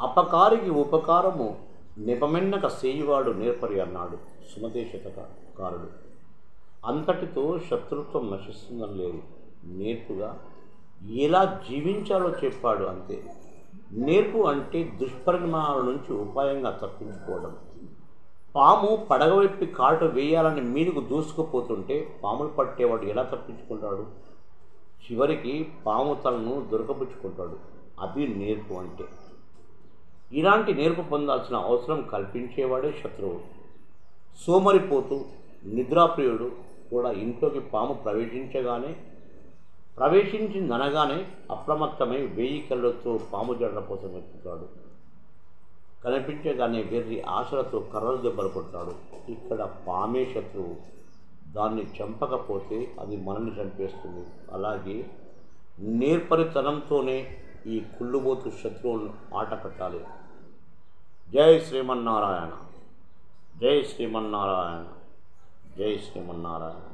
అపకారికి ఉపకారము నిపమెన్నక సేయువాడు నేర్పరి అన్నాడు సుమతే శతకారుడు అంతటితో శత్రుత్వం నశిస్తుందని లేదు నేర్పుగా ఎలా జీవించాలో చెప్పాడు అంతే నేర్పు అంటే దుష్పరిణామాల నుంచి ఉపాయంగా తప్పించుకోవడం పాము పడగవైపు కాటు వేయాలని మీదకు దూసుకుపోతుంటే పాములు పట్టేవాడు ఎలా తప్పించుకుంటాడు చివరికి పాము తలను దొరకపుచ్చుకుంటాడు అది నేర్పు అంటే ఇలాంటి నేర్పు పొందాల్సిన అవసరం కల్పించేవాడే శత్రువు సోమరిపోతూ నిద్రాప్రియుడు కూడా ఇంట్లోకి పాము ప్రవేశించగానే ప్రవేశించిందనగానే అప్రమత్తమై వేయి కళ్ళతో పాము జడల కోసం వెతుకుతాడు కనిపించగానే వెర్రి ఆశలతో కర్రలు దెబ్బలు కొడతాడు ఇక్కడ పామే శత్రువు దాన్ని చంపకపోతే అది మనల్ని చంపేస్తుంది అలాగే నేర్పరితనంతోనే ఈ కుళ్ళుబోతు శత్రువులను ఆట కట్టాలి జై శ్రీమన్నారాయణ జై శ్రీమన్నారాయణ జై శ్రీమన్నారాయణ